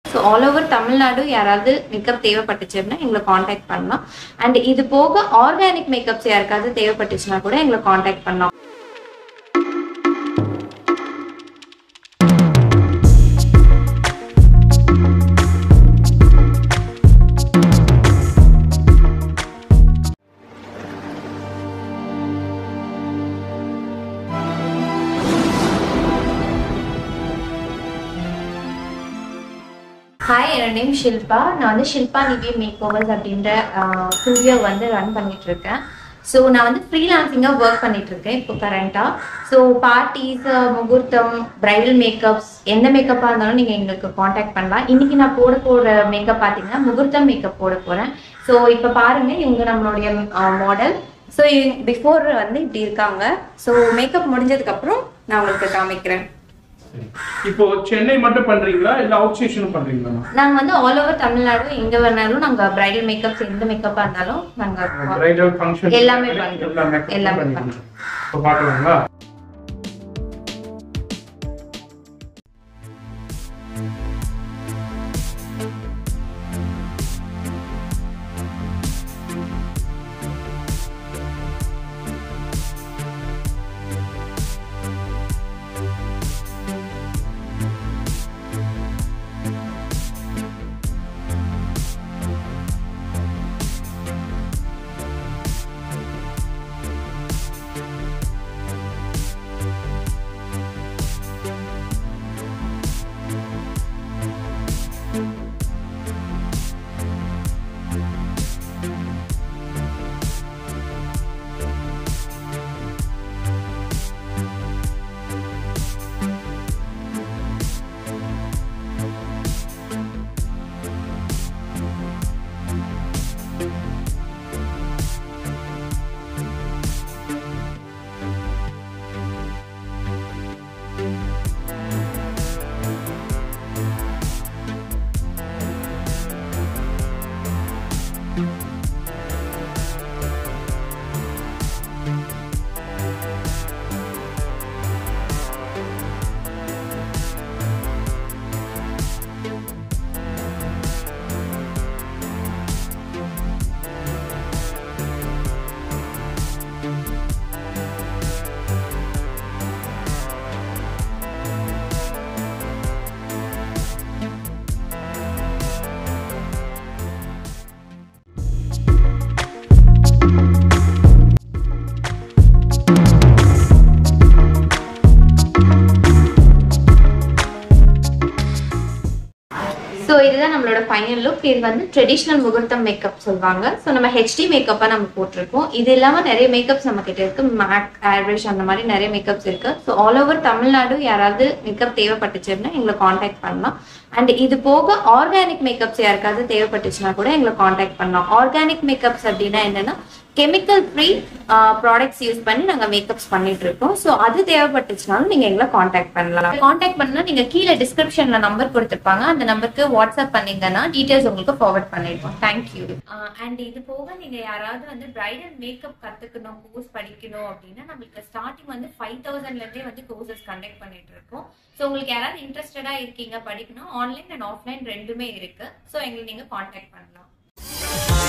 So all over Tamil Nadu யாராவது makeup தேவைப்பட்டுச்சுன்னா எங்களை காண்டாக்ட் பண்ணலாம் அண்ட் இது போக ஆர்கானிக் மேக்கப்ஸ் யாருக்காவது தேவைப்பட்டுச்சுன்னா கூட எங்களை காண்டாக்ட் பண்ணலாம் ஹாய் என்னோட நேம் ஷில்பா நான் வந்து ஷில்பா நிவி மேக் ஓவர்ஸ் அப்படின்ற ஸ்டுடியோ வந்து ரன் பண்ணிட்டு இருக்கேன் ஸோ நான் வந்து ஃப்ரீலான்சிங்காக ஒர்க் பண்ணிட்டு இருக்கேன் இப்போ கரண்ட்டாக ஸோ பார்ட்டிஸ் முகூர்த்தம் பிரைடல் மேக்கப்ஸ் எந்த மேக்கப்பாக இருந்தாலும் நீங்கள் எங்களுக்கு காண்டாக்ட் பண்ணலாம் இன்னைக்கு நான் போட போகிற மேக்கப் பார்த்தீங்கன்னா முகூர்த்தம் மேக்கப் போட போகிறேன் ஸோ இப்போ பாருங்க இவங்க நம்மளுடைய மாடல் ஸோ பிஃபோர் வந்து இப்படி இருக்காங்க ஸோ மேக்கப் முடிஞ்சதுக்கப்புறம் நான் உங்களுக்கு காமிக்கிறேன் இப்போ சென்னை மட்டும் பண்றீங்களா இல்ல அவுட் ஸ்டேஷனும் பண்றீங்களா நாங்க வந்து ஆல் ஓவர் தமிழ்நாடு எங்க வேணாலும் நாங்க பிரைடல் மேக்கப்ஸ் எந்த மேக்கப்பா இருந்தாலும் நாங்க பிரைடல் ஃபங்க்ஷன் எல்லாமே பண்றோம். எல்லாமே எல்லாமே எல்லாமே இப்போ பார்க்கலாங்களா ஸோ இதுதான் நம்மளோட ஃபைனல் லுக் இது வந்து ட்ரெடிஷ்னல் முகூர்த்தம் மேக்கப் சொல்லுவாங்க ஸோ நம்ம ஹெச்டி மேக்கப்பா நம்ம போட்டிருக்கோம் இது இல்லாம நிறைய மேக்கப்ஸ் நம்ம கிட்ட இருக்கு மேக் ஏர்பிரஷ் அந்த மாதிரி நிறைய மேக்கப்ஸ் இருக்கு ஸோ ஆல் ஓவர் தமிழ்நாடு யாராவது மேக்கப் தேவைப்பட்டுச்சுன்னா எங்களை காண்டாக்ட் பண்ணலாம் அண்ட் இது போக ஆர்கானிக் மேக்கப்ஸ் யாருக்காவது தேவைப்பட்டுச்சுன்னா கூட எங்களை காண்டாக்ட் பண்ணலாம் ஆர்கானிக் மேக்கப்ஸ் அப்படின்னா என்னன்னா கெமிக்கல் ஃப்ரீ ப்ராடக்ட்ஸ் யூஸ் பண்ணி நாங்கள் மேக்கப்ஸ் பண்ணிட்டு இருக்கோம் ஸோ அது தேவைப்பட்டுச்சுனாலும் நீங்கள் எங்களை காண்டாக்ட் பண்ணலாம் காண்டாக்ட் பண்ணா நீங்கள் கீழே டிஸ்கிரிப்ஷனில் நம்பர் கொடுத்துருப்பாங்க அந்த நம்பருக்கு வாட்ஸ்அப் பண்ணீங்கன்னா டீட்டெயில்ஸ் உங்களுக்கு ஃபார்வர்ட் பண்ணிடுவோம் தேங்க்யூ அண்ட் இது போக நீங்கள் யாராவது வந்து பிரைடல் மேக்கப் கற்றுக்கணும் கோர்ஸ் படிக்கணும் அப்படின்னா நம்மளுக்கு ஸ்டார்டிங் வந்து ஃபைவ் தௌசண்ட்லேருந்தே வந்து கோர்சஸ் கண்டக்ட் பண்ணிட்டு இருக்கோம் ஸோ உங்களுக்கு யாராவது இன்ட்ரெஸ்டடாக இருக்கீங்க படிக்கணும் ஆன்லைன் அண்ட் ஆஃப்லைன் ரெண்டுமே இருக்கு ஸோ எங்களை நீங்கள் காண்டாக்ட் பண்ணலாம்